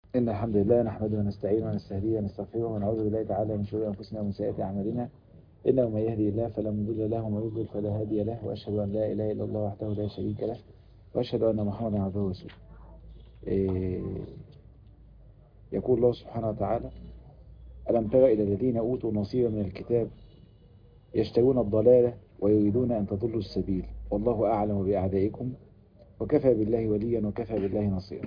إن الحمد لله نحمده ونستعينه ونستهديه ونستغفره ونعوذ بالله تعالى من شرور أنفسنا ومن سيئات أعمالنا إنه من يهدي الله فلا مضل له ومن يضلل فلا هادي له وأشهد أن لا إله إلا الله وحده لا شريك له وأشهد أن محمدا عبده ورسوله إيه يقول الله سبحانه وتعالى ألم تر إلى الذين أوتوا نصيبا من الكتاب يشترون الضلالة ويريدون أن تضلوا السبيل والله أعلم بأعدائكم وكفى بالله وليا وكفى بالله نصيرا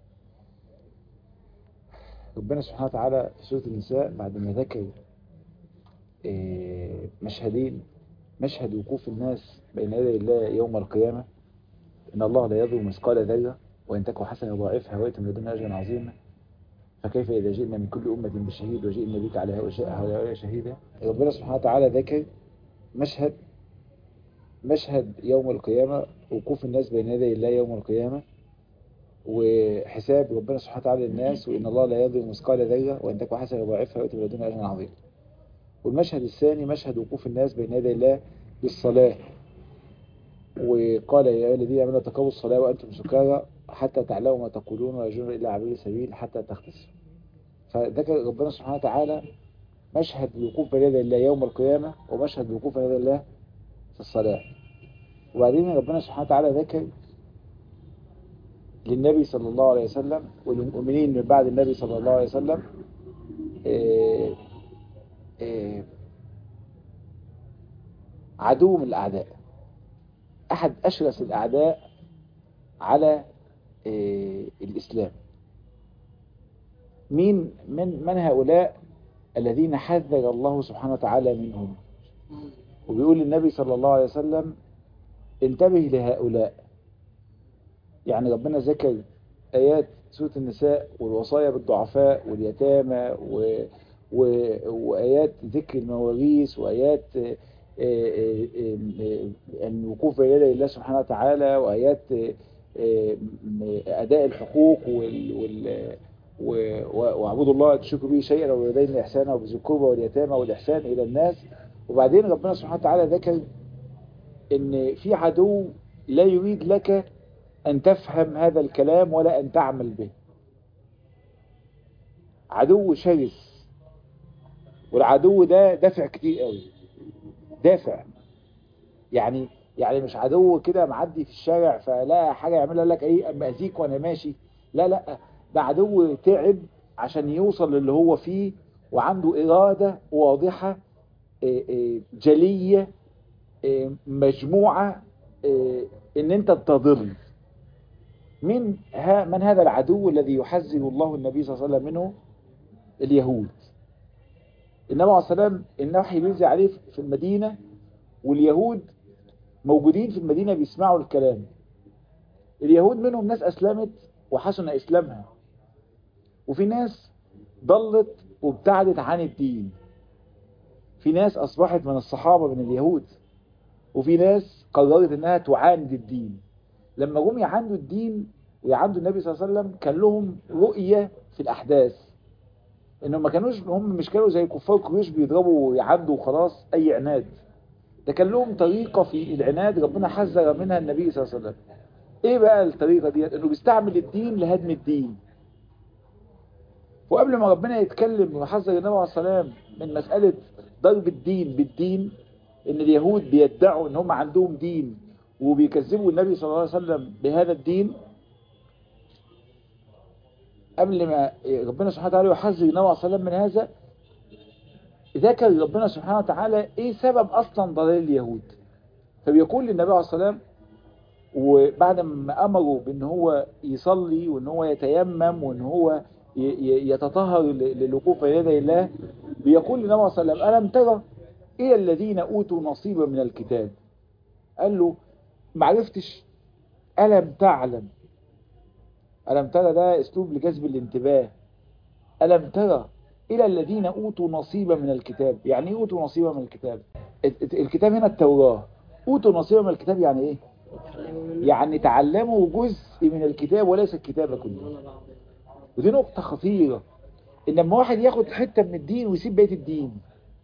ربنا سبحانه وتعالى في سورة النساء بعد ما ذكر مشهدين مشهد وقوف الناس بين يدي الله يوم القيامة إن الله لا يظلم مثقال ذرة وإن تكن حسنة ضاعفها ويأتي من لدنا أجرا عظيما فكيف إذا جئنا من كل أمة بشهيد وجئنا بك على هؤلاء شهيدا ربنا سبحانه وتعالى ذكر مشهد مشهد يوم القيامة وقوف الناس بين يدي الله يوم القيامة وحساب ربنا سبحانه وتعالى للناس وإن الله لا يظلم مثقال ذرة وإن تكن حسنة ضاعفها ويأتي من لدنا أجرا عظيما والمشهد الثاني مشهد وقوف الناس بين يدي الله بالصلاة وقال يا أيها الذين آمنوا تقوا الصلاة وأنتم سكارى حتى تعلموا ما تقولون ولا يجون إلا عبيد السبيل حتى تغتسلوا فذكر ربنا سبحانه وتعالى مشهد الوقوف بين يدي الله يوم القيامة ومشهد الوقوف بين يدي الله في الصلاة وبعدين ربنا سبحانه وتعالى ذكر للنبي صلى الله عليه وسلم وللمؤمنين من بعد النبي صلى الله عليه وسلم إيه إيه عدو من الأعداء أحد أشرس الأعداء على إيه الإسلام مين من من هؤلاء الذين حذر الله سبحانه وتعالى منهم وبيقول النبي صلى الله عليه وسلم انتبه لهؤلاء يعني ربنا ذكر آيات سورة النساء والوصايا بالضعفاء واليتامى و... و... وآيات ذكر المواريث وآيات الوقوف بين يدي الله سبحانه وتعالى وآيات أداء الحقوق وال... وال... واعبدوا الله تشركوا به شيئا وبالوالدين إحسانا وبذي القربى واليتامى والإحسان إلى الناس وبعدين ربنا سبحانه وتعالى ذكر إن في عدو لا يريد لك أن تفهم هذا الكلام ولا أن تعمل به عدو شرس والعدو ده دافع كتير قوي دافع يعني يعني مش عدو كده معدي في الشارع فلا حاجة يعملها لك ايه اما اذيك وانا ماشي لا لا ده عدو تعب عشان يوصل للي هو فيه وعنده إرادة واضحة جلية مجموعة ان انت تضل من ها من هذا العدو الذي يحذر الله النبي صلى الله عليه وسلم منه اليهود النبي عليه السلام النوحي بينزل عليه في المدينة واليهود موجودين في المدينة بيسمعوا الكلام اليهود منهم ناس أسلمت وحسن إسلامها وفي ناس ضلت وابتعدت عن الدين في ناس أصبحت من الصحابة من اليهود وفي ناس قررت انها تعاند الدين لما جم يعاندوا الدين ويعاندوا النبي صلى الله عليه وسلم كان لهم رؤية في الأحداث انهم ما كانوش هم مش كانوا زي كفار قريش بيضربوا ويعاندوا وخلاص اي عناد ده كان لهم طريقة في العناد ربنا حذر منها النبي صلى الله عليه وسلم ايه بقى الطريقة ديت انه بيستعمل الدين لهدم الدين وقبل ما ربنا يتكلم ويحذر النبي عليه السلام من مسألة ضرب الدين بالدين ان اليهود بيدعوا ان هم عندهم دين وبيكذبوا النبي صلى الله عليه وسلم بهذا الدين قبل ما ربنا سبحانه وتعالى يحذر النبي عليه وسلم من هذا ذكر ربنا سبحانه وتعالى ايه سبب اصلا ضلال اليهود فبيقول للنبي عليه السلام وبعد ما امره بان هو يصلي وان هو يتيمم وان هو يتطهر للوقوف بين يدي الله بيقول للنبي عليه السلام الم ترى إلى الذين أوتوا نصيبا من الكتاب قال له معرفتش ألم تعلم ألم ترى ده اسلوب لجذب الانتباه ألم ترى إلى الذين أوتوا نصيبا من الكتاب يعني إيه أوتوا نصيبا من الكتاب الكتاب هنا التوراة أوتوا نصيبا من الكتاب يعني إيه يعني تعلموا جزء من الكتاب وليس الكتاب كله ودي نقطة خطيرة إن لما واحد ياخد حتة من الدين ويسيب بيت الدين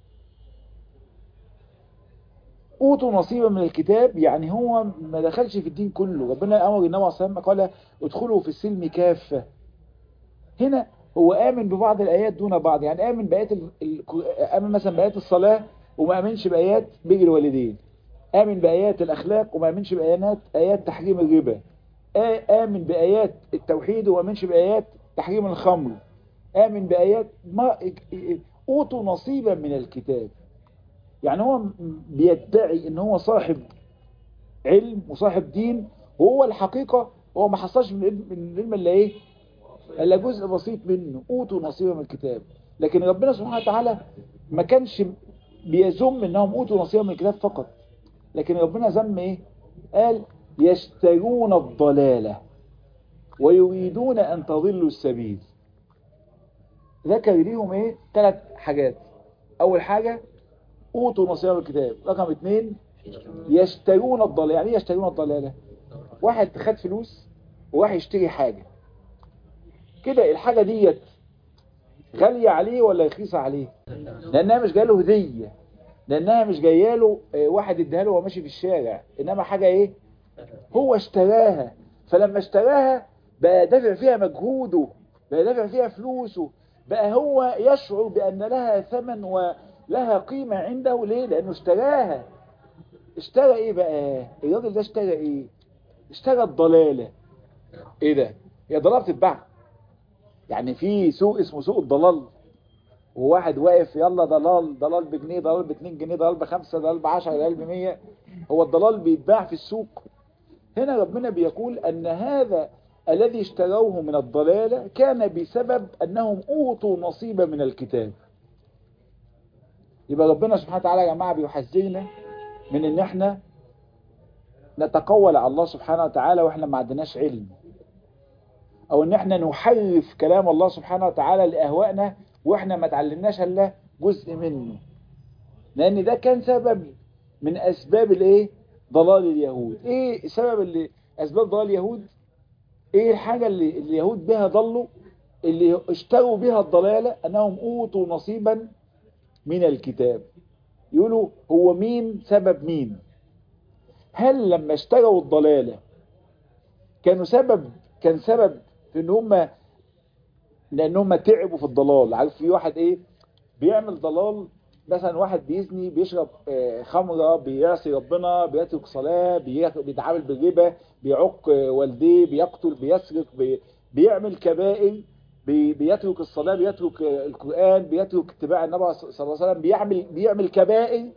اوتوا نصيبا من الكتاب يعني هو ما دخلش في الدين كله ربنا امر النبي صلى الله عليه وسلم قال ادخلوا في السلم كافه هنا هو آمن ببعض الآيات دون بعض يعني آمن بآيات ال... ال... آمن مثلا بآيات الصلاة وما آمنش بآيات بر الوالدين آمن بآيات الأخلاق وما آمنش بآيات آيات تحريم الربا آمن بآيات التوحيد وما آمنش بآيات تحريم الخمر آمن بآيات ما أوتوا نصيبا من الكتاب يعني هو بيدعي ان هو صاحب علم وصاحب دين وهو الحقيقة هو ما حصلش من العلم الا ايه الا جزء بسيط منه اوتوا نصيبا من الكتاب لكن ربنا سبحانه وتعالى ما كانش بيذم انهم اوتوا نصيبا من الكتاب فقط لكن ربنا ذم ايه قال يشترون الضلالة ويريدون ان تضلوا السبيل ذكر ليهم ايه ثلاث حاجات اول حاجة اوتوا نصيبا من الكتاب رقم اثنين يشترون الضلالة يعني ايه يشترون الضلالة واحد خد فلوس وواحد يشتري حاجة كده الحاجة ديت غالية عليه ولا رخيصة عليه لانها مش جايه له هدية لانها مش جايه له واحد اداها له وهو ماشي في الشارع انما حاجة ايه هو اشتراها فلما اشتراها بقى دافع فيها مجهوده بقى دافع فيها فلوسه بقى هو يشعر بأن لها ثمن ولها قيمة عنده ليه لأنه اشتراها اشترى ايه بقى الراجل ده اشترى ايه اشترى الضلالة ايه ده هي ضلالة بتتباع يعني في سوق اسمه سوق الضلال وواحد واقف يلا ضلال ضلال بجنيه ضلال باتنين جنيه ضلال بخمسة ضلال بعشرة ضلال بمية هو الضلال بيتباع في السوق هنا ربنا بيقول ان هذا الذي اشتروه من الضلالة كان بسبب أنهم أوتوا نصيبا من الكتاب يبقى ربنا سبحانه وتعالى يا جماعة بيحذرنا من ان احنا نتقول على الله سبحانه وتعالى واحنا ما عندناش علم او ان احنا نحرف كلام الله سبحانه وتعالى لأهوائنا واحنا ما تعلمناش الا جزء منه لان ده كان سبب من اسباب الايه ضلال اليهود ايه سبب اللي اسباب ضلال اليهود ايه الحاجة اللي اليهود بها ضلوا اللي اشتروا بها الضلالة انهم اوتوا نصيبا من الكتاب يقولوا هو مين سبب مين هل لما اشتروا الضلالة كانوا سبب كان سبب في ان هم لان هم تعبوا في الضلال عارف في واحد ايه بيعمل ضلال مثلا واحد بيزني بيشرب خمرة بيعصي ربنا بيترك صلاة بيتعامل بالربا بيعق والديه بيقتل بيسرق بي بيعمل كبائر بي بيترك الصلاة بيترك القرآن بيترك اتباع النبي صلى الله عليه وسلم بيعمل بيعمل كبائر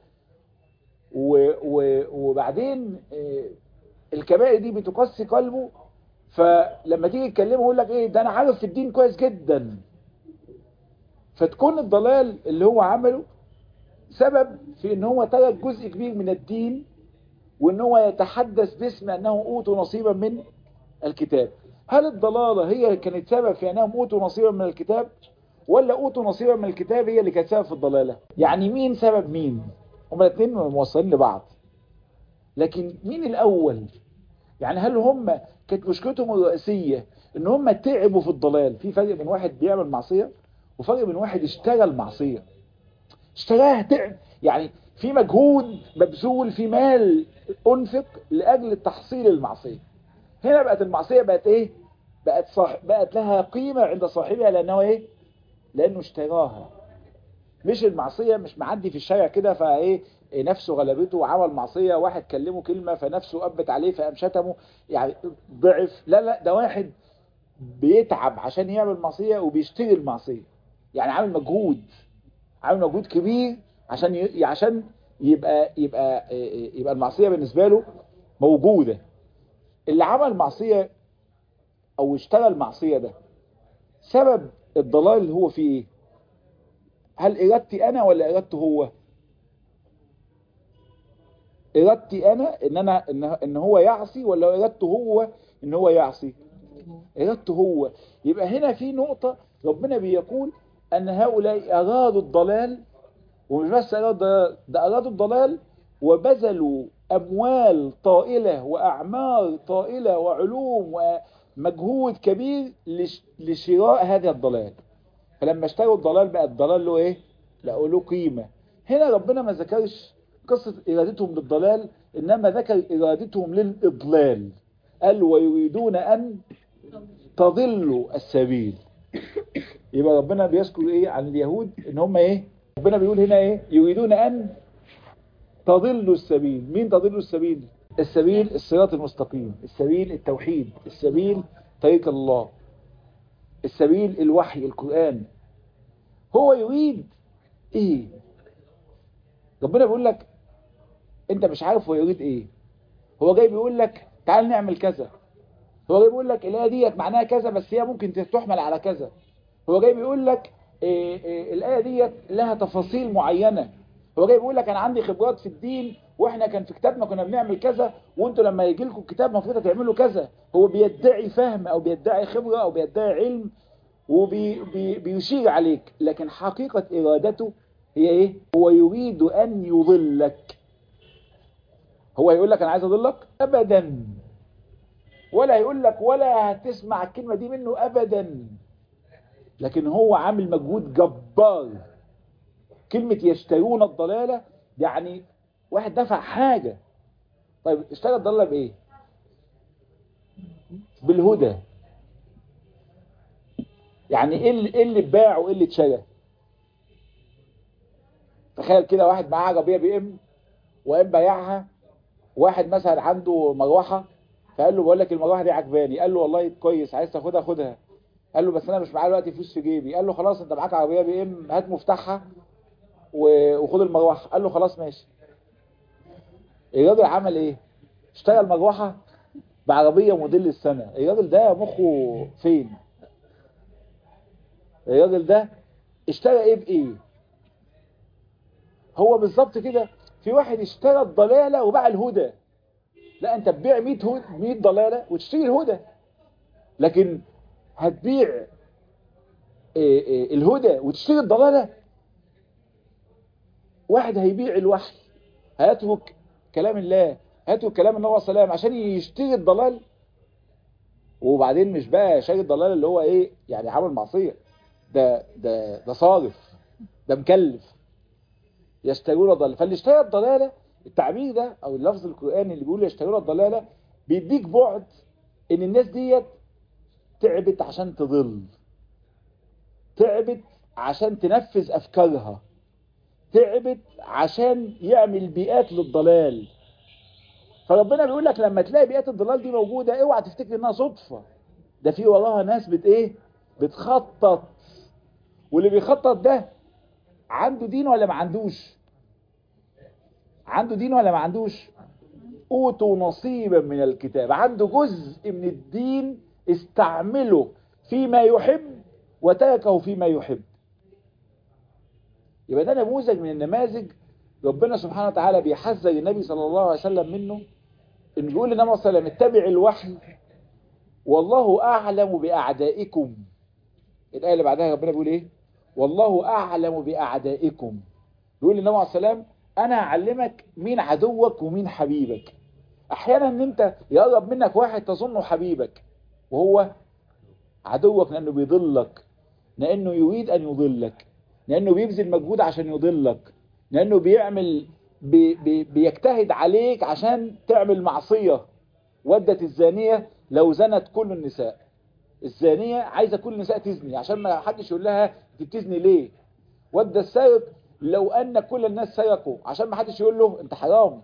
وبعدين الكبائر دي بتقسي قلبه فلما تيجي تكلمه يقول لك ايه ده انا عارف في الدين كويس جدا فتكون الضلال اللي هو عمله سبب في ان هو ترك جزء كبير من الدين وان هو يتحدث باسم انه اوتوا نصيبا من الكتاب هل الضلالة هي كانت سبب في انهم اوتوا نصيبا من الكتاب ولا اوتوا نصيبا من الكتاب هي اللي كانت سبب في الضلالة يعني مين سبب مين هما الاثنين موصلين لبعض لكن مين الاول يعني هل هم كانت مشكلتهم الرئيسية ان هم تعبوا في الضلال في فرق بين واحد بيعمل معصية وفرق بين واحد اشتغل معصية اشتراها تعب يعني في مجهود مبذول في مال انفق لاجل تحصيل المعصية هنا بقت المعصية بقت ايه بقت صاحب بقت لها قيمة عند صاحبها لانه ايه لانه اشتراها مش المعصية مش معدي في الشارع كده فايه نفسه غلبته وعمل معصية واحد كلمه كلمة فنفسه أبت عليه فقام شتمه يعني ضعف لا لا ده واحد بيتعب عشان يعمل معصية وبيشتري المعصية يعني عامل مجهود عامل مجهود كبير عشان ي... عشان يبقى يبقى يبقى المعصية بالنسبة له موجودة اللي عمل معصية او اشتغل معصية ده سبب الضلال اللي هو فيه ايه هل ارادتي انا ولا ارادته هو ارادتي انا ان انا ان, إن هو يعصي ولا ارادته هو ان هو يعصي ارادته هو يبقى هنا في نقطة ربنا بيقول ان هؤلاء ارادوا الضلال ومش بس ارادوا الضلال ده ارادوا الضلال وبذلوا اموال طائلة واعمار طائلة وعلوم ومجهود كبير لشراء هذا الضلال فلما اشتروا الضلال بقى الضلال له ايه لقوا له قيمة هنا ربنا ما ذكرش قصة ارادتهم للضلال انما ذكر ارادتهم للاضلال قال ويريدون ان تضلوا السبيل يبقى ربنا بيذكر ايه عن اليهود ان هم ايه ربنا بيقول هنا ايه يريدون ان تضلوا السبيل مين تضلوا السبيل السبيل الصراط المستقيم السبيل التوحيد السبيل طريق الله السبيل الوحي القرآن هو يريد ايه ربنا بيقول لك انت مش عارف هو يريد ايه هو جاي بيقول لك تعال نعمل كذا هو جاي بيقول لك الايه ديت معناها كذا بس هي ممكن تحمل على كذا هو جاي بيقول لك إيه إيه الايه ديت لها تفاصيل معينه هو جاي بيقول لك انا عندي خبرات في الدين واحنا كان في كتابنا كنا بنعمل كذا وانتوا لما يجي لكم الكتاب المفروض تعملوا كذا هو بيدعي فهم او بيدعي خبره او بيدعي علم وبيشير عليك لكن حقيقه ارادته هي ايه هو يريد ان يضلك هو يقول لك انا عايز اضلك ابدا ولا يقول لك ولا هتسمع الكلمه دي منه ابدا لكن هو عامل مجهود جبار كلمة يشترون الضلالة يعني واحد دفع حاجة طيب اشترى الضلالة بايه بالهدى يعني ايه اللي, إيه اللي باع وايه اللي اتشرى تخيل كده واحد معاه عربية بي ام وقام بايعها واحد مثلا عنده مروحة فقال له بقول لك المروحة دي عجباني قال له والله كويس عايز تاخدها خدها قال له بس انا مش معايا دلوقتي فلوس في جيبي قال له خلاص انت معاك عربيه بي ام هات مفتاحها وخد المروحه قال له خلاص ماشي الراجل عمل ايه اشترى المروحه بعربيه موديل السنه الراجل ده مخه فين الراجل ده اشترى ايه بايه هو بالظبط كده في واحد اشترى الضلاله وباع الهدى لا انت تبيع 100 100 ضلاله وتشتري الهدى لكن هتبيع إيه إيه الهدى وتشتري الضلالة واحد هيبيع الوحي هيترك كلام الله هيترك كلام النبي صلى الله عليه وسلم عشان يشتري الضلال وبعدين مش بقى شاري الضلال اللي هو ايه يعني عامل معصية ده ده ده صارف ده مكلف يشترون الضلال فاللي اشترى الضلالة التعبير ده او اللفظ القرآني اللي بيقول يشترون الضلالة بيديك بعد ان الناس ديت تعبت عشان تضل تعبت عشان تنفذ أفكارها تعبت عشان يعمل بيئات للضلال فربنا بيقول لك لما تلاقي بيئات الضلال دي موجودة اوعى تفتكر انها صدفة ده في وراها ناس بت ايه بتخطط واللي بيخطط ده عنده دين ولا ما عندوش عنده دين ولا ما عندوش اوتوا نصيبا من الكتاب عنده جزء من الدين استعمله فيما يحب وتركه فيما يحب يبقى ده نموذج من النماذج ربنا سبحانه وتعالى بيحذر النبي صلى الله عليه وسلم منه ان بيقول للنبي صلى الله عليه وسلم اتبع الوحي والله اعلم باعدائكم الايه اللي بعدها ربنا بيقول ايه والله اعلم باعدائكم بيقول للنبي عليه السلام انا اعلمك مين عدوك ومين حبيبك احيانا ان انت يقرب منك واحد تظنه حبيبك وهو عدوك لأنه بيضلك لأنه يريد أن يضلك لأنه بيبذل مجهود عشان يضلك لأنه بيعمل بي بي بيجتهد عليك عشان تعمل معصية ودت الزانية لو زنت كل النساء الزانية عايزة كل النساء تزني عشان ما حدش يقول لها انت بتزني ليه ود السارق لو أن كل الناس سرقوا عشان ما حدش يقول له انت حرام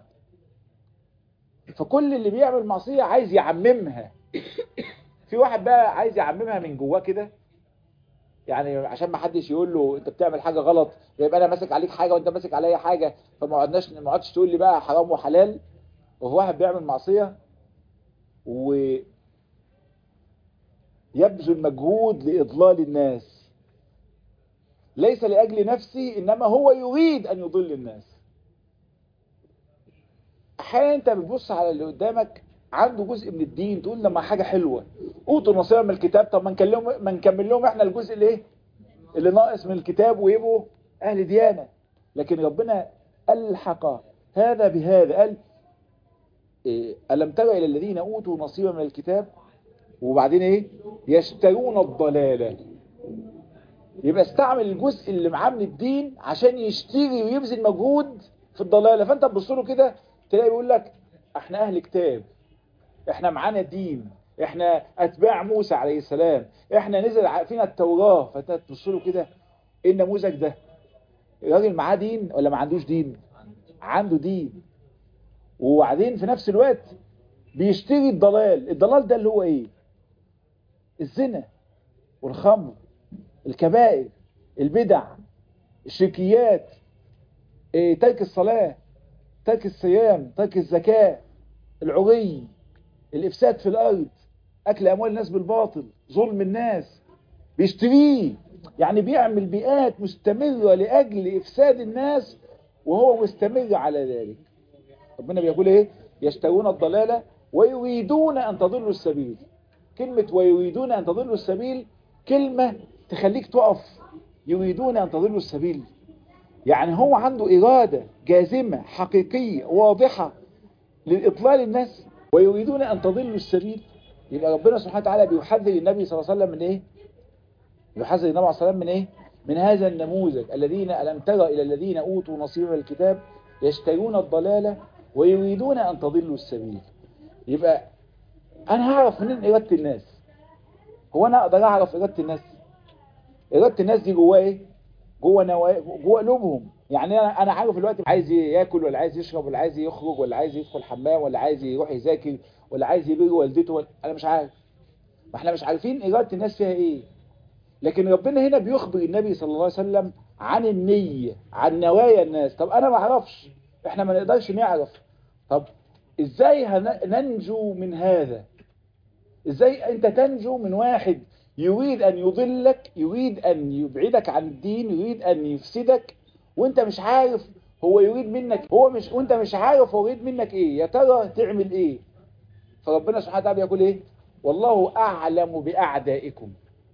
فكل اللي بيعمل معصية عايز يعممها في واحد بقى عايز يعممها من جواه كده يعني عشان ما حدش يقول له انت بتعمل حاجه غلط يبقى انا ماسك عليك حاجه وانت ماسك عليا حاجه فما قعدناش ما قعدتش تقول لي بقى حرام وحلال وهو واحد بيعمل معصيه و يبذل مجهود لاضلال الناس ليس لاجل نفسه انما هو يريد ان يضل الناس احيانا انت بتبص على اللي قدامك عنده جزء من الدين تقول لما حاجة حلوة اوتوا نصيبا من الكتاب طب ما نكلم ما نكمل لهم احنا الجزء الايه اللي ناقص من الكتاب ويبقوا اهل ديانة لكن ربنا ألحق هذا بهذا قال إيه ألم تر إلى الذين أوتوا نصيبا من الكتاب وبعدين ايه يشترون الضلالة يبقى استعمل الجزء اللي معاه من الدين عشان يشتري ويبذل مجهود في الضلالة فانت تبص له كده تلاقي بيقول لك احنا اهل كتاب احنا معانا دين احنا اتباع موسى عليه السلام احنا نزل فينا التوراة فتبص له كده ايه النموذج ده الراجل معاه دين ولا ما عندوش دين عنده دين وبعدين في نفس الوقت بيشتري الضلال الضلال ده اللي هو ايه الزنا والخمر الكبائر البدع الشركيات إيه ترك الصلاة ترك الصيام ترك الزكاة العري الإفساد في الأرض أكل أموال الناس بالباطل ظلم الناس بيشتريه يعني بيعمل بيئات مستمرة لأجل إفساد الناس وهو مستمر على ذلك ربنا بيقول إيه يشترون الضلالة ويريدون أن تضلوا السبيل كلمة ويريدون أن تضلوا السبيل كلمة تخليك تقف يريدون أن تضلوا السبيل يعني هو عنده إرادة جازمة حقيقية واضحة لإضلال الناس ويريدون أن تضلوا السبيل يبقى ربنا سبحانه وتعالى بيحذر النبي صلى الله عليه وسلم من إيه يحذر النبي عليه الصلاة والسلام من إيه من هذا النموذج الذين ألم ترى إلى الذين أوتوا نصيب الكتاب يشترون الضلالة ويريدون أن تضلوا السبيل يبقى أنا هعرف منين إرادة الناس هو أنا أقدر أعرف إرادة الناس إرادة الناس دي جواه إيه جوه نوا... جوه قلوبهم يعني انا انا عارف دلوقتي عايز ياكل ولا عايز يشرب ولا عايز يخرج ولا عايز يدخل حمام ولا عايز يروح يذاكر ولا عايز يبر والدته ولا... انا مش عارف ما احنا مش عارفين اراده الناس فيها ايه لكن ربنا هنا بيخبر النبي صلى الله عليه وسلم عن النية عن نوايا الناس طب انا ما اعرفش احنا ما نقدرش نعرف طب ازاي هن... ننجو من هذا ازاي انت تنجو من واحد يريد أن يضلك يريد أن يبعدك عن الدين يريد أن يفسدك وانت مش عارف هو يريد منك هو مش وانت مش عارف هو يريد منك ايه يا ترى تعمل ايه فربنا سبحانه وتعالى يقول ايه والله أعلم بأعدائكم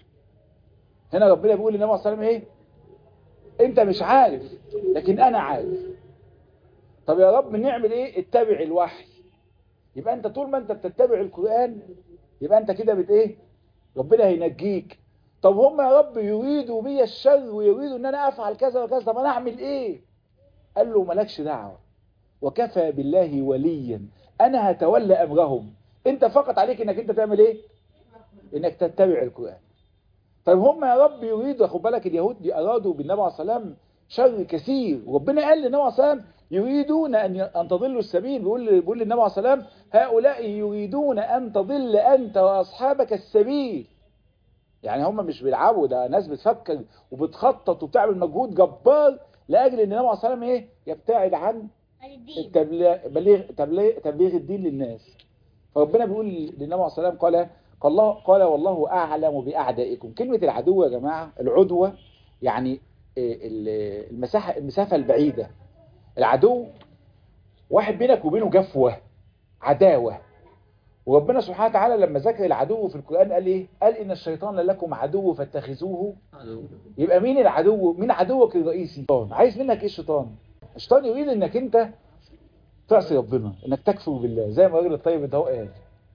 هنا ربنا بيقول للنبي صلى الله عليه وسلم ايه انت مش عارف لكن انا عارف طب يا رب نعمل ايه اتبع الوحي يبقى انت طول ما انت بتتبع القرآن يبقى انت كده بت ايه ربنا هينجيك طب هم يا رب يريدوا بي الشر ويريدوا ان انا افعل كذا وكذا طب انا اعمل ايه قال له مالكش دعوه وكفى بالله وليا انا هتولى امرهم انت فقط عليك انك انت تعمل ايه انك تتبع القران طيب هم يا رب يريدوا خد بالك اليهود دي ارادوا بالنبي عليه الصلاه والسلام شر كثير وربنا قال للنبي عليه الصلاه والسلام يريدون ان ان تضلوا السبيل بيقول بيقول للنبي عليه الصلاه والسلام هؤلاء يريدون ان تضل انت واصحابك السبيل يعني هم مش بيلعبوا ده ناس بتفكر وبتخطط وبتعمل مجهود جبار لاجل ان النبي عليه الصلاه والسلام ايه يبتعد عن التبليغ تبليغ تبليغ الدين للناس فربنا بيقول للنبي عليه الصلاه والسلام قال قال الله قال والله اعلم باعدائكم كلمه العدو يا جماعه العدوه يعني المساحه المسافه البعيده العدو واحد بينك وبينه جفوه عداوه وربنا سبحانه وتعالى لما ذكر العدو في القرآن قال ايه قال ان الشيطان لكم عدو فاتخذوه يبقى مين العدو مين عدوك الرئيسي الشيطان عايز منك ايه الشيطان الشيطان يريد انك انت تعصي ربنا انك تكفر بالله زي ما الراجل الطيب ده هو قال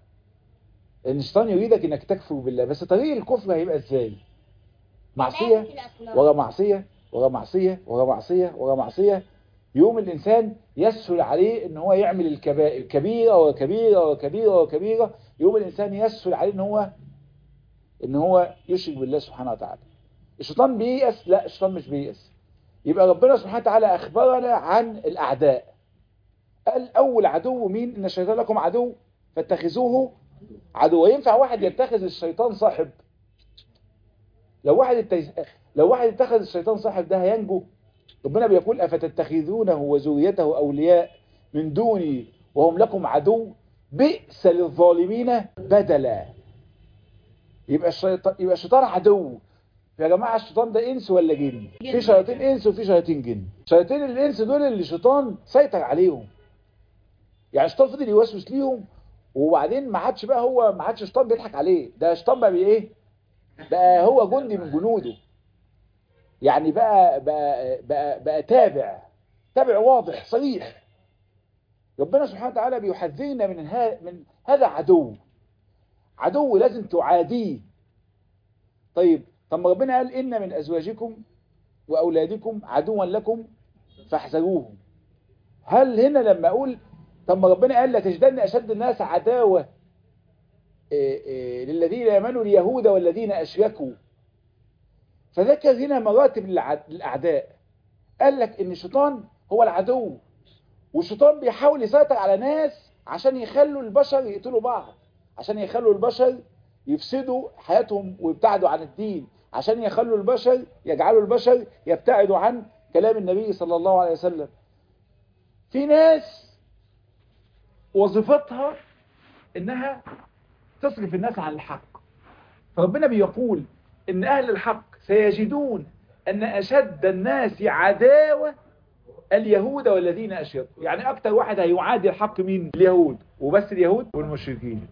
ان الشيطان يريدك انك تكفر بالله بس طريق الكفر هيبقى ازاي معصية ورا معصية ورا معصية ورا معصية ورا معصية يوم الإنسان يسهل عليه ان هو يعمل الكبائر كبيرة وكبيرة وكبيرة وكبيرة يوم الإنسان يسهل عليه ان هو ان هو يشرك بالله سبحانه وتعالى الشيطان بييأس لا الشيطان مش بييأس يبقى ربنا سبحانه وتعالى أخبرنا عن الأعداء قال أول عدو مين إن الشيطان لكم عدو فاتخذوه عدو ينفع واحد يتخذ الشيطان صاحب لو واحد التز... لو واحد اتخذ الشيطان صاحب ده هينجو ربنا بيقول أفتتخذونه وزويته أولياء من دوني وهم لكم عدو بئس للظالمين بدلا يبقى الشيطان يبقى الشيطان عدو يا جماعة الشيطان ده إنس ولا جن في شياطين إنس وفي شياطين جن شياطين الإنس دول اللي الشيطان سيطر عليهم يعني الشيطان فضل يوسوس ليهم وبعدين ما عادش بقى هو ما عادش الشيطان بيضحك عليه ده الشيطان بقى بايه بقى هو جندي من جنوده يعني بقى بقى بقى, بقى تابع تابع واضح صريح ربنا سبحانه وتعالى بيحذرنا من ها من هذا عدو عدو لازم تعاديه طيب طب ما ربنا قال إن من أزواجكم وأولادكم عدوا لكم فاحذروهم هل هنا لما أقول طب ما ربنا قال لا تجدن أشد الناس عداوة إيه إيه للذين امنوا اليهود والذين اشركوا فذكر هنا مراتب للاعداء قال لك ان الشيطان هو العدو والشيطان بيحاول يسيطر على ناس عشان يخلوا البشر يقتلوا بعض عشان يخلوا البشر يفسدوا حياتهم ويبتعدوا عن الدين عشان يخلوا البشر يجعلوا البشر يبتعدوا عن كلام النبي صلى الله عليه وسلم في ناس وظيفتها انها تصرف الناس عن الحق فربنا بيقول ان اهل الحق سيجدون ان اشد الناس عداوة اليهود والذين اشركوا يعني اكتر واحد هيعادي الحق مين اليهود وبس اليهود والمشركين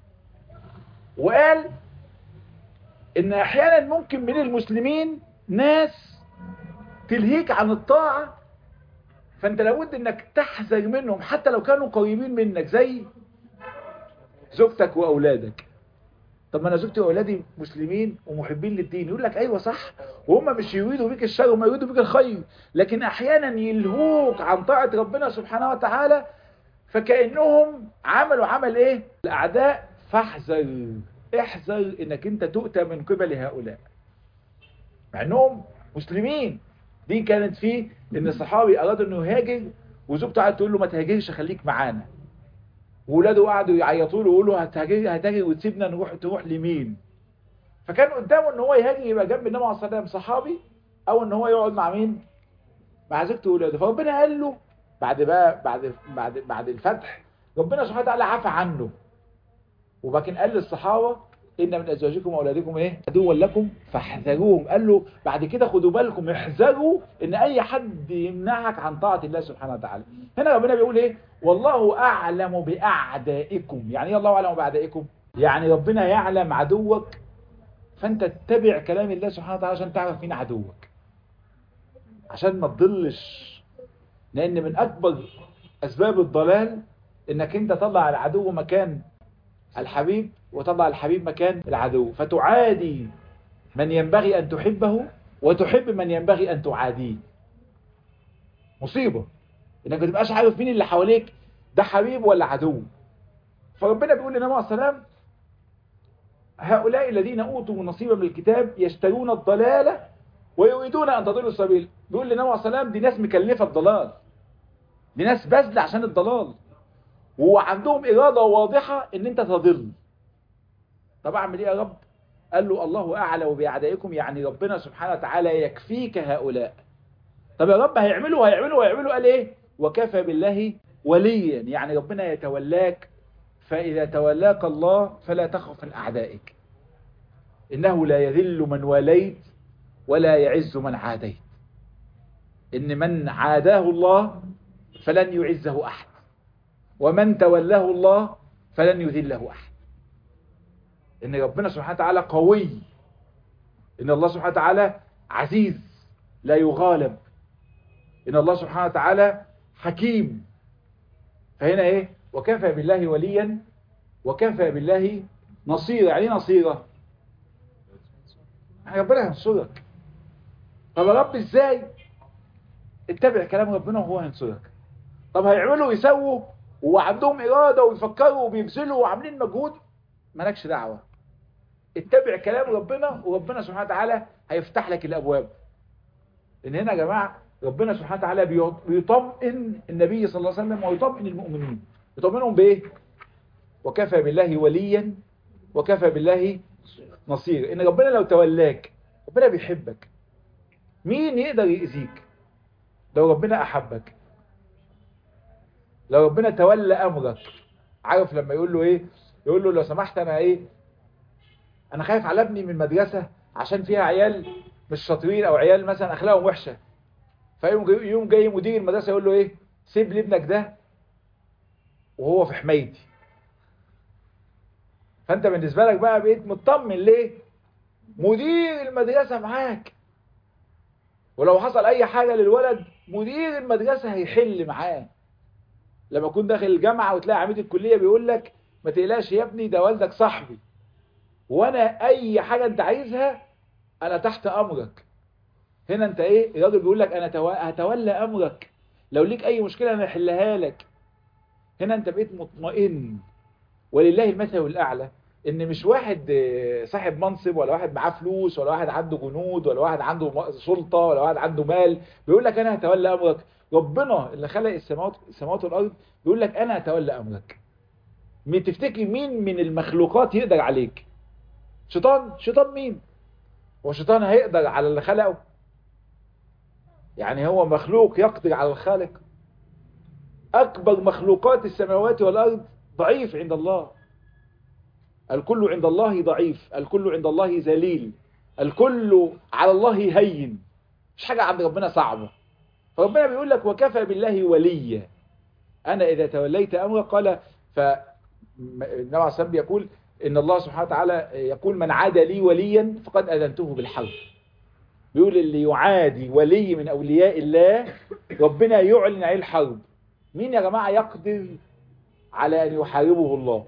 وقال ان احيانا ممكن من المسلمين ناس تلهيك عن الطاعة فانت لابد انك تحذر منهم حتى لو كانوا قريبين منك زي زوجتك واولادك طب ما انا زوجتي واولادي مسلمين ومحبين للدين يقول لك ايوه صح وهم مش يريدوا بيك الشر هم يريدوا بيك الخير لكن احيانا يلهوك عن طاعه ربنا سبحانه وتعالى فكانهم عملوا عمل ايه الاعداء فاحذر احذر انك انت تؤتى من قبل هؤلاء مع انهم مسلمين دي كانت فيه ان الصحابي اراد انه يهاجر وزوجته قعدت تقول له ما تهاجرش خليك معانا وولاده قعدوا يعيطوا له ويقولوا هتهاجر هتهاجر وتسيبنا نروح تروح لمين فكان قدامه ان هو يهاجر يبقى جنب النبي عليه الصلاه والسلام صحابي او ان هو يقعد مع مين مع زوجته وولاده فربنا قال له بعد بقى بعد بعد بعد الفتح ربنا سبحانه وتعالى عفى عنه وبعدين قال للصحابه ان من ازواجكم واولادكم ايه عدوا لكم فاحذروهم قال له بعد كده خدوا بالكم احذروا ان اي حد يمنعك عن طاعه الله سبحانه وتعالى هنا ربنا بيقول ايه والله اعلم باعدائكم يعني ايه الله اعلم باعدائكم يعني ربنا يعلم عدوك فانت تتبع كلام الله سبحانه وتعالى عشان تعرف مين عدوك عشان ما تضلش لان من اكبر اسباب الضلال انك انت تطلع العدو مكان الحبيب وتضع الحبيب مكان العدو فتعادي من ينبغي أن تحبه وتحب من ينبغي أن تعاديه مصيبة إنك ما تبقاش عارف مين اللي حواليك ده حبيب ولا عدو فربنا بيقول لنا عليه السلام هؤلاء الذين أوتوا نصيبا من الكتاب يشترون الضلالة ويريدون أن تضلوا السبيل بيقول لنا عليه السلام دي ناس مكلفة الضلال دي ناس بذل عشان الضلال وعندهم إرادة واضحة إن أنت تضل طب أعمل إيه يا رب قال له الله أعلم بأعدائكم يعني ربنا سبحانه وتعالى يكفيك هؤلاء طب يا رب هيعملوا هيعملوا هيعملوا قال إيه وكفى بالله وليا يعني ربنا يتولاك فإذا تولاك الله فلا تخف من أعدائك إنه لا يذل من واليت ولا يعز من عاديت إن من عاداه الله فلن يعزه أحد ومن تولاه الله فلن يذله أحد إن ربنا سبحانه وتعالى قوي إن الله سبحانه وتعالى عزيز لا يغالب إن الله سبحانه وتعالى حكيم فهنا إيه وكفى بالله وليا وكفى بالله نصيرا يعني نصيرا يعني ربنا ينصرك طب يا رب ازاي اتبع كلام ربنا وهو هينصرك طب هيعملوا ويسووا وعندهم إرادة ويفكروا وبيبذلوا وعاملين مجهود مالكش دعوة اتبع كلام ربنا وربنا سبحانه وتعالى هيفتح لك الأبواب إن هنا يا جماعة ربنا سبحانه وتعالى بيطمئن النبي صلى الله عليه وسلم ويطمئن المؤمنين يطمئنهم بإيه وكفى بالله وليا وكفى بالله نصير إن ربنا لو تولاك ربنا بيحبك مين يقدر يأذيك لو ربنا أحبك لو ربنا تولى أمرك عارف لما يقول له إيه يقول له لو سمحت أنا إيه أنا خايف على ابني من مدرسة عشان فيها عيال مش شاطرين أو عيال مثلا أخلاقهم وحشة فيوم جاي, يوم جاي مدير المدرسة يقول له إيه سيب لي ابنك ده وهو في حمايتي فأنت بالنسبة لك بقى بقيت مطمن ليه مدير المدرسة معاك ولو حصل أي حاجة للولد مدير المدرسة هيحل معاه لما كنت داخل الجامعة وتلاقي عميد الكلية بيقول لك ما تقلقش يا ابني ده والدك صاحبي وانا اي حاجة انت عايزها انا تحت امرك هنا انت ايه الراجل بيقول لك انا هتولى امرك لو ليك اي مشكلة انا احلها لك هنا انت بقيت مطمئن ولله المثل الاعلى ان مش واحد آه، صاحب منصب ولا واحد معاه فلوس ولا واحد عنده جنود ولا واحد عنده م- سلطة ولا واحد عنده مال بيقول لك انا هتولى امرك ربنا اللي خلق السماوات السماوات والارض بيقول لك انا هتولى امرك مين تفتكر مين من المخلوقات يقدر عليك شيطان شيطان مين هو شيطان هيقدر على اللي خلقه يعني هو مخلوق يقدر على الخالق اكبر مخلوقات السماوات والارض ضعيف عند الله الكل عند الله ضعيف الكل عند الله ذليل الكل على الله هين مش حاجة عند ربنا صعبة فربنا بيقول لك وكفى بالله وليا أنا إذا توليت أمرا قال ف النبي عليه الصلاة والسلام يقول إن الله سبحانه وتعالى يقول من عاد لي وليا فقد أذنته بالحرب بيقول اللي يعادي ولي من أولياء الله ربنا يعلن عليه الحرب مين يا جماعة يقدر على أن يحاربه الله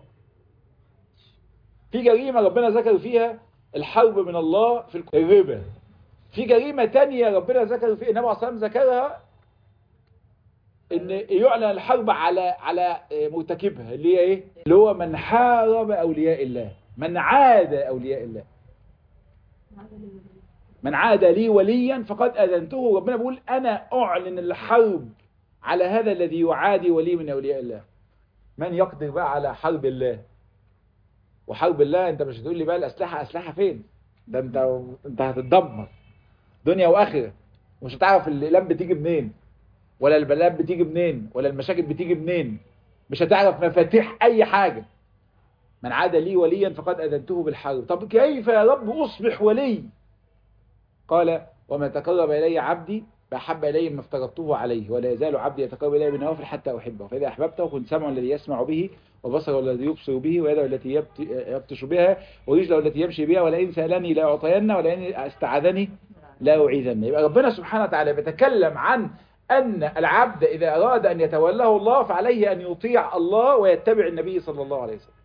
في جريمة ربنا ذكر فيها الحرب من الله في الربا في جريمة تانية ربنا ذكر فيها النبي عليه الصلاة والسلام ذكرها ان يعلن الحرب على على مرتكبها اللي هي ايه اللي هو من حارب اولياء الله من عاد اولياء الله من عاد لي وليا فقد اذنته ربنا بيقول انا اعلن الحرب على هذا الذي يعادي ولي من اولياء الله من يقدر بقى على حرب الله وحرب الله انت مش هتقول لي بقى الاسلحه اسلحه فين ده انت انت هتتدمر دنيا واخره مش هتعرف الاقلام بتيجي منين ولا البلاء بتيجي منين ولا المشاكل بتيجي منين مش هتعرف مفاتيح اي حاجه من عاد لي وليا فقد اذنته بالحرب طب كيف يا رب اصبح ولي قال وما تقرب الي عبدي فأحب إلي ما افترضته عليه ولا يزال عبدي يتقرب إلي بالنوافل حتى أحبه فإذا أحببته كنت سمعه الذي يسمع به وبصره الذي يبصر به ويده التي يبت- يبطش بها ورجله التي يمشي بها ولئن سألني لا أعطين ولئن استعاذني لا أعيذن يبقى ربنا سبحانه وتعالى بيتكلم عن أن العبد إذا أراد أن يتولاه الله فعليه أن يطيع الله ويتبع النبي صلى الله عليه وسلم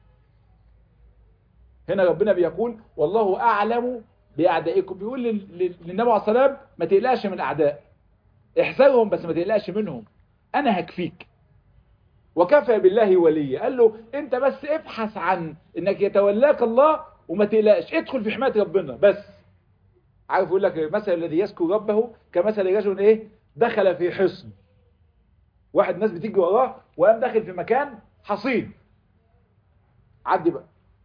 هنا ربنا بيقول والله أعلم بأعدائكم بيقول لل- لل- للنبي عليه الصلاة والسلام ما تقلقش من الأعداء احذرهم بس ما تقلقش منهم أنا هكفيك وكفى بالله وليا قال له انت بس ابحث عن انك يتولاك الله وما تقلقش ادخل في حماية ربنا بس عارف يقول لك مثل الذي يذكر ربه كمثل رجل ايه دخل في حصن واحد ناس بتيجي وراه وقام داخل في مكان حصين عدي بقى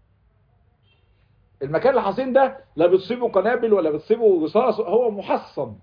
المكان الحصين ده لا بتصيبه قنابل ولا بتصيبه رصاص هو محصن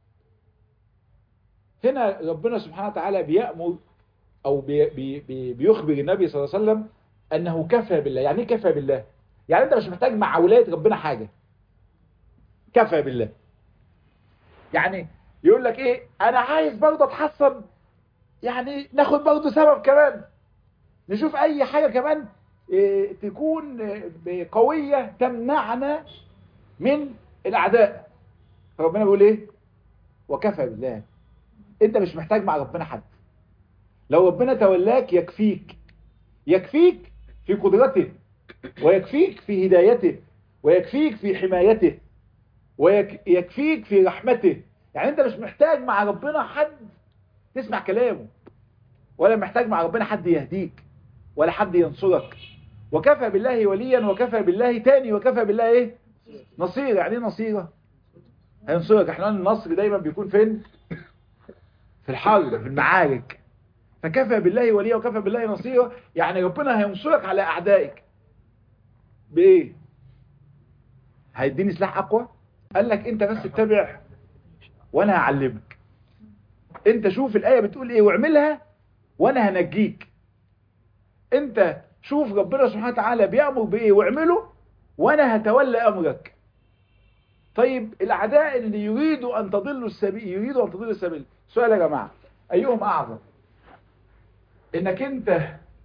هنا ربنا سبحانه وتعالى بيأمر او بي بي بي بيخبر النبي صلى الله عليه وسلم انه كفى بالله يعني ايه كفى بالله يعني انت مش محتاج مع ولايه ربنا حاجه كفى بالله يعني يقول لك ايه انا عايز برضه اتحصن يعني ناخد برضه سبب كمان نشوف اي حاجه كمان إيه تكون إيه قويه تمنعنا من الاعداء فربنا بيقول ايه وكفى بالله انت مش محتاج مع ربنا حد لو ربنا تولاك يكفيك يكفيك في قدرته ويكفيك في هدايته ويكفيك في حمايته ويكفيك في رحمته يعني انت مش محتاج مع ربنا حد تسمع كلامه ولا محتاج مع ربنا حد يهديك ولا حد ينصرك وكفى بالله وليا وكفى بالله تاني وكفى بالله ايه نصير يعني ايه نصيرة هينصرك احنا قلنا النصر دايما بيكون فين في الحرب في المعارك فكفى بالله وليا وكفى بالله نصيرا يعني ربنا هينصرك على اعدائك بايه هيديني سلاح اقوى قال لك انت بس اتبع وانا هعلمك انت شوف الايه بتقول ايه واعملها وانا هنجيك انت شوف ربنا سبحانه وتعالى بيأمر بايه واعمله وانا هتولى امرك طيب الاعداء اللي يريدوا ان تضلوا السبيل يريدوا ان تضلوا السبيل سؤال يا جماعه ايهم اعظم انك انت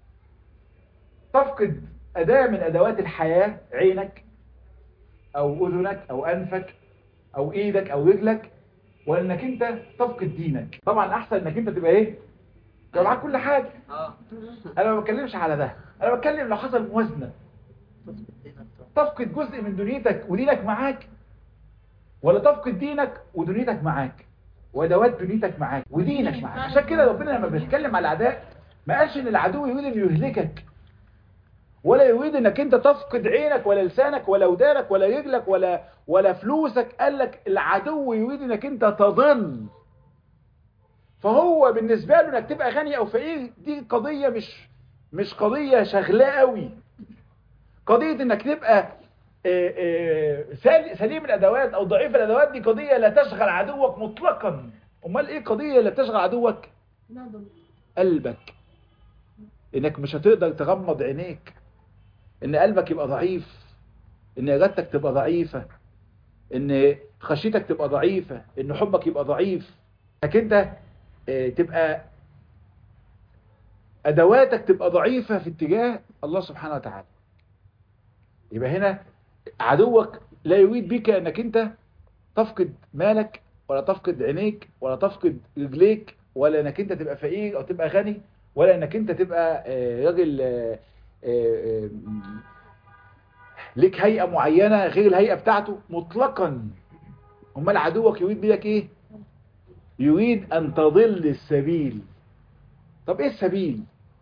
تفقد اداة من ادوات الحياة عينك او اذنك او انفك او ايدك او رجلك ولا انك انت تفقد دينك طبعا احسن انك انت تبقى ايه تبقى معاك كل حاجة انا ما بتكلمش على ده انا بتكلم لو حصل موازنة تفقد جزء من دنيتك ودينك معاك ولا تفقد دينك ودنيتك معاك وادوات دنيتك معاك ودينك معاك عشان كده ربنا لما بيتكلم على الاعداء ما قالش ان العدو يريد ان يهلكك ولا يريد انك انت تفقد عينك ولا لسانك ولا ودانك ولا رجلك ولا ولا فلوسك قال لك العدو يريد انك انت تضل فهو بالنسبة له انك تبقى غني او فقير دي قضية مش مش قضية شغلاه قوي قضية انك تبقى سليم الادوات او ضعيف الادوات دي قضية لا تشغل عدوك مطلقا امال ايه قضية لا تشغل عدوك قلبك انك مش هتقدر تغمض عينيك ان قلبك يبقى ضعيف ان ارادتك تبقى ضعيفة ان خشيتك تبقى ضعيفة ان حبك يبقى ضعيف انك انت تبقى ادواتك تبقى ضعيفة في اتجاه الله سبحانه وتعالى يبقى هنا عدوك لا يريد بك انك انت تفقد مالك ولا تفقد عينيك ولا تفقد رجليك ولا انك انت تبقى فقير او تبقى غني ولا انك انت تبقى راجل ليك هيئة معينة غير الهيئة بتاعته مطلقا امال عدوك يريد بيك ايه يريد ان تضل السبيل طب ايه السبيل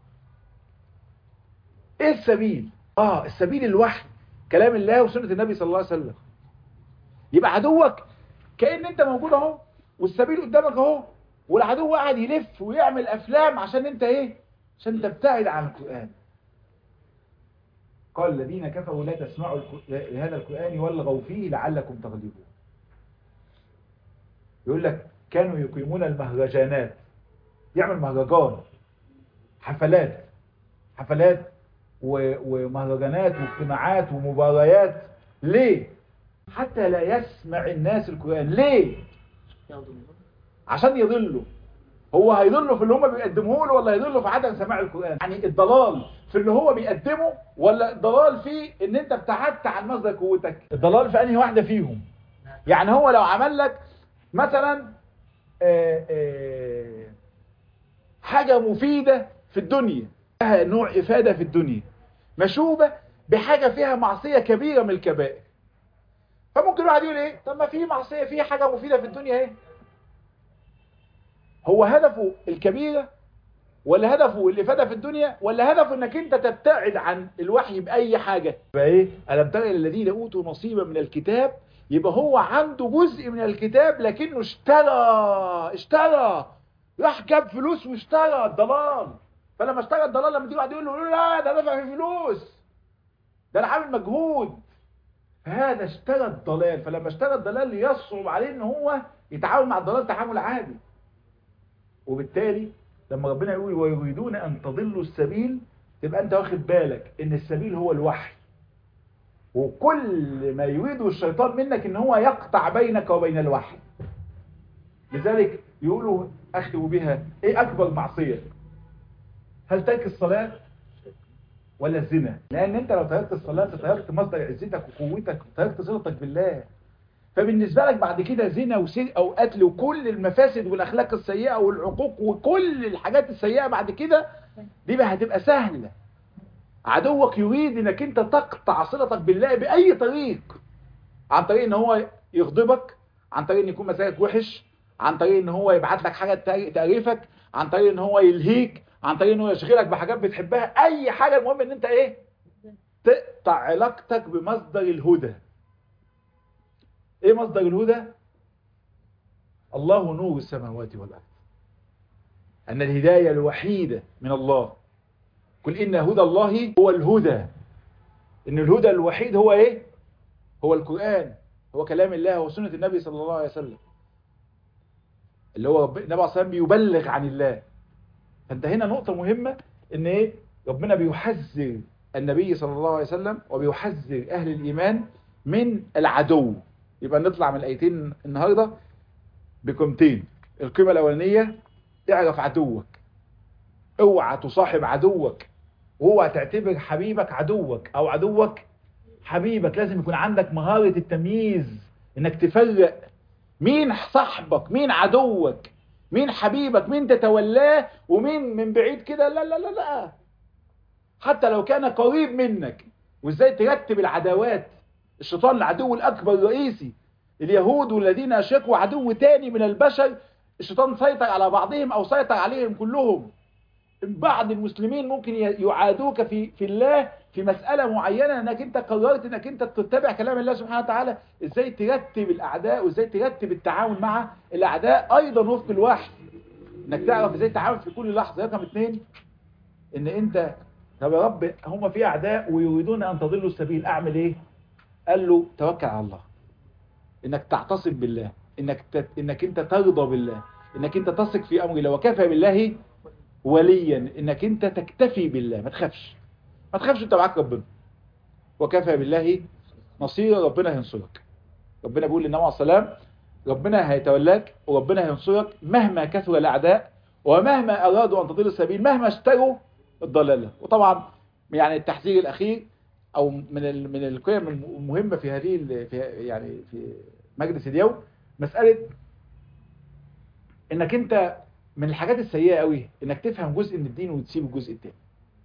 ايه السبيل اه السبيل الوحي كلام الله وسنة النبي صلى الله عليه وسلم يبقى عدوك كأن انت موجود اهو والسبيل قدامك اهو والعدو قاعد يلف ويعمل افلام عشان انت ايه عشان تبتعد عن القرآن قال الذين كفروا لا تسمعوا لهذا القرآن والغوا فيه لعلكم تغلبون يقول لك كانوا يقيمون المهرجانات يعمل مهرجان حفلات حفلات ومهرجانات واجتماعات ومباريات ليه حتى لا يسمع الناس القرآن ليه عشان يضلوا هو هيضلوا في اللي هم بيقدموه له ولا هيضلوا في عدم سماع القرآن يعني الضلال في اللي هو بيقدمه ولا الضلال في ان انت ابتعدت عن مصدر قوتك الضلال في انهي واحدة فيهم يعني هو لو عمل لك مثلا آآ آآ حاجة مفيدة في الدنيا لها نوع إفادة في الدنيا مشوبة بحاجة فيها معصية كبيرة من الكبائر فممكن الواحد يقول ايه طب ما في معصية في حاجة مفيدة في الدنيا ايه هو هدفه الكبيرة ولا هدفه الإفادة في الدنيا ولا هدفه انك انت تبتعد عن الوحي بأي حاجة يبقى ايه ألم ترى الذين أوتوا نصيبا من الكتاب يبقى هو عنده جزء من الكتاب لكنه اشترى اشترى راح جاب فلوس واشترى الضلال فلما اشترى الضلال لما تيجي واحد يقول له لا ده دفع في فلوس ده انا عامل مجهود هذا اشترى الضلال فلما اشترى الضلال يصعب عليه ان هو يتعامل مع الضلال تعامل عادي وبالتالي لما ربنا يقول ويريدون ان تضلوا السبيل تبقى انت واخد بالك ان السبيل هو الوحي وكل ما يريده الشيطان منك ان هو يقطع بينك وبين الوحي لذلك يقولوا اختم بها ايه اكبر معصية هل ترك الصلاة ولا الزنا لان انت لو تركت الصلاة تركت مصدر عزتك وقوتك وتركت صلتك بالله فبالنسبة لك بعد كده زنا وسرقة وقتل وكل المفاسد والاخلاق السيئة والعقوق وكل الحاجات السيئة بعد كده دي بقى هتبقى سهلة عدوك يريد انك انت تقطع صلتك بالله باي طريق عن طريق ان هو يغضبك عن طريق ان يكون مزاجك وحش عن طريق ان هو يبعت لك حاجة تقريفك عن طريق ان هو يلهيك عن طريق ان هو يشغلك بحاجات بتحبها اي حاجة المهم ان انت ايه تقطع علاقتك بمصدر الهدى ايه مصدر الهدى الله نور السماوات والارض ان الهداية الوحيدة من الله قل إن هدى الله هو الهدى إن الهدى الوحيد هو إيه هو القرآن هو كلام الله وسنة النبي صلى الله عليه وسلم اللي هو النبي عليه الصلاة بيبلغ عن الله فانت هنا نقطة مهمة إن إيه ربنا بيحذر النبي صلى الله عليه وسلم وبيحذر أهل الإيمان من العدو يبقى نطلع من الآيتين النهاردة بقيمتين القيمة الأولانية اعرف عدوك اوعى تصاحب عدوك واوعى تعتبر حبيبك عدوك او عدوك حبيبك لازم يكون عندك مهارة التمييز انك تفرق مين صاحبك مين عدوك مين حبيبك مين تتولاه ومين من بعيد كده لا لا لا لا حتى لو كان قريب منك وازاي ترتب العداوات الشيطان العدو الاكبر الرئيسي اليهود والذين اشركوا عدو تاني من البشر الشيطان سيطر على بعضهم او سيطر عليهم كلهم بعض المسلمين ممكن يعادوك في في الله في مسألة معينة انك انت قررت انك انت تتبع كلام الله سبحانه وتعالى ازاي ترتب الاعداء وازاي ترتب التعامل مع الاعداء ايضا وفق الوحي انك تعرف ازاي تتعامل في كل لحظة رقم اثنين ان انت طب يا رب هم في اعداء ويريدون ان تضلوا السبيل اعمل ايه قال له توكل على الله انك تعتصم بالله انك تت... انك انت ترضى بالله انك انت تثق في امر الله وكفى بالله وليا انك انت تكتفي بالله ما تخافش ما تخافش انت معاك ربنا وكفى بالله نصيرا ربنا هينصرك ربنا بيقول للنبي عليه السلام ربنا هيتولاك وربنا هينصرك مهما كثر الاعداء ومهما ارادوا ان تضل السبيل مهما اشتروا الضلاله وطبعا يعني التحذير الاخير او من ال... من القيم المهمه في هذه ال... في يعني في مجلس اليوم مساله انك انت من الحاجات السيئه قوي انك تفهم جزء من الدين وتسيب الجزء التاني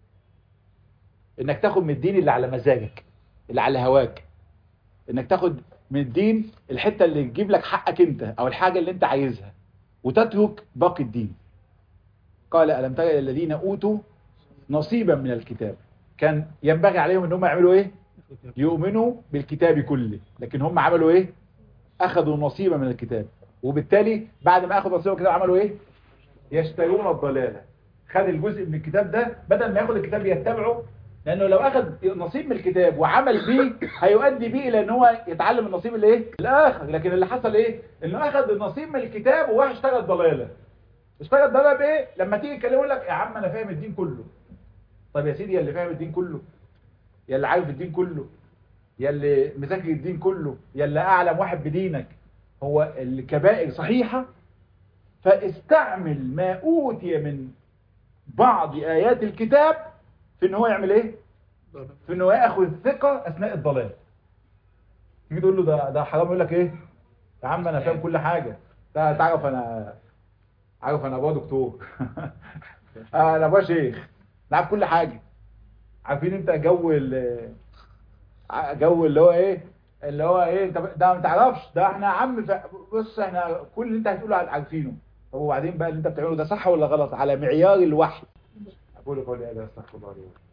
انك تاخد من الدين اللي على مزاجك اللي على هواك انك تاخد من الدين الحته اللي تجيب لك حقك انت او الحاجه اللي انت عايزها وتترك باقي الدين قال الم تر الى الذين اوتوا نصيبا من الكتاب كان ينبغي عليهم ان هم يعملوا ايه يؤمنوا بالكتاب كله لكن هم عملوا ايه اخذوا نصيبا من الكتاب وبالتالي بعد ما اخذوا نصيبا من الكتاب عملوا ايه يشترون الضلاله خد الجزء من الكتاب ده بدل ما ياخد الكتاب يتبعه لانه لو اخذ نصيب من الكتاب وعمل بيه هيؤدي بيه الى ان هو يتعلم النصيب الايه الاخر لكن اللي حصل ايه انه اخذ النصيب من الكتاب وراح اشتغل ضلاله اشتغل ضلاله بايه لما تيجي يكلموا لك يا عم انا فاهم الدين كله طب يا سيدي يا اللي فاهم الدين كله يا اللي عارف الدين كله يا اللي مذاكر الدين كله يا اللي اعلم واحد بدينك هو الكبائر صحيحه فاستعمل ما اوتي من بعض ايات الكتاب في ان هو يعمل ايه في ان هو ياخذ ثقه اثناء الضلال تيجي تقول له ده ده حرام يقول لك ايه يا عم انا فاهم كل حاجه ده تعرف انا عارف انا ابويا دكتور انا ابويا شيخ نعرف كل حاجه عارفين انت جو ال جو اللي هو ايه اللي هو ايه انت ده ما تعرفش ده احنا يا عم ف... بص احنا كل اللي انت هتقوله عارفينه طب وبعدين بقى اللي انت بتعمله ده صح ولا غلط على معيار الوحي اقول قولي هذا استغفر الله لي